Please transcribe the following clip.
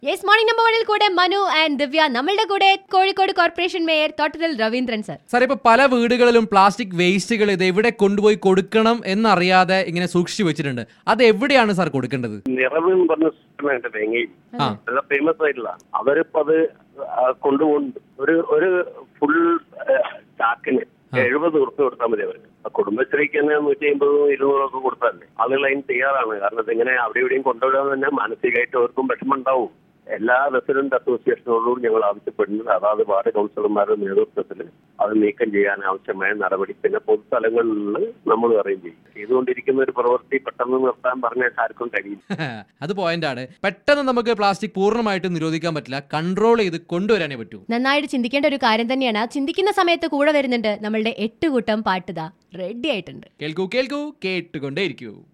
Yes morning number വണ്ണിൽ കൂടെ Manu and ദിവ്യ നമ്മളുടെ കൂടെ കോഴിക്കോട് കോർപ്പറേഷൻ മേയർ തോട്ടത്തിൽ രവീന്ദ്രൻ സർ സാർ ഇപ്പൊ പല വീടുകളിലും പ്ലാസ്റ്റിക് വേസ്റ്റുകൾ ഇത് എവിടെ കൊണ്ടുപോയി കൊടുക്കണം എന്നറിയാതെ ഇങ്ങനെ സൂക്ഷിച്ചു വെച്ചിട്ടുണ്ട് അത് എവിടെയാണ് സാർ കൊടുക്കേണ്ടത് നിറവ് എന്ന് പറഞ്ഞ സിസ്റ്റമുണ്ട് തേങ്ങയിൽ ആ. നല്ല ഫേമസ് ആയിട്ടുള്ള അവരിപ്പോ അത് ആ, കൊണ്ടുപോകുന്നുണ്ട് ഒരു ഒരു ഫുൾ ചാക്കിന് എഴുപത് ഉറുപ്പ് കൊടുത്താൽ മതി അവർക്ക് ആ കുടുംബശ്രീക്ക് തന്നെ നൂറ്റി അമ്പതും ഇരുന്നൂറും ഒക്കെ കൊടുത്താലേ ആളുകൾ അതിന് തയ്യാറാണ് കാരണം ഇതിങ്ങനെ അവിടെ ഇവിടെയും കൊണ്ടുവിടാൻ തന്നെ മാനസികമായിട്ട് അവർക്കും വിഷമം ഉണ്ടാവും എല്ലാ റെസിഡന്റ് അസോസിയേഷനോടും ഞങ്ങൾ ആവശ്യപ്പെടുന്നത് അതാത് വാർഡ് കൗൺസിലർമാരുടെ നേതൃത്വത്തിൽ അത് നീക്കം ചെയ്യാൻ ആവശ്യമായ നടപടി പിന്നെ പൊതുസ്ഥലങ്ങളിൽ നമ്മൾ അറിയും ചെയ്യും ചെയ്തുകൊണ്ടിരിക്കുന്ന ഒരു പ്രവൃത്തി പെട്ടെന്ന് നിർത്താൻ പറഞ്ഞാൽ ആർക്കും കഴിയില്ല അത് പോയിന്റാണ് പെട്ടെന്ന് നമുക്ക് പ്ലാസ്റ്റിക് പൂർണ്ണമായിട്ട് നിരോധിക്കാൻ പറ്റില്ല കൺട്രോൾ ചെയ്ത് കൊണ്ടുവരാനേ പറ്റൂ നന്നായിട്ട് ചിന്തിക്കേണ്ട ഒരു കാര്യം തന്നെയാണ് ആ ചിന്തിക്കുന്ന സമയത്ത് കൂടെ വരുന്നുണ്ട് നമ്മളുടെ എട്ട് കൂട്ടം പാട്ടുതാ റെഡി ആയിട്ടുണ്ട് കേൾക്കൂ കേൾക്കൂ കേട്ടുകൊണ്ടേയിരിക്കൂ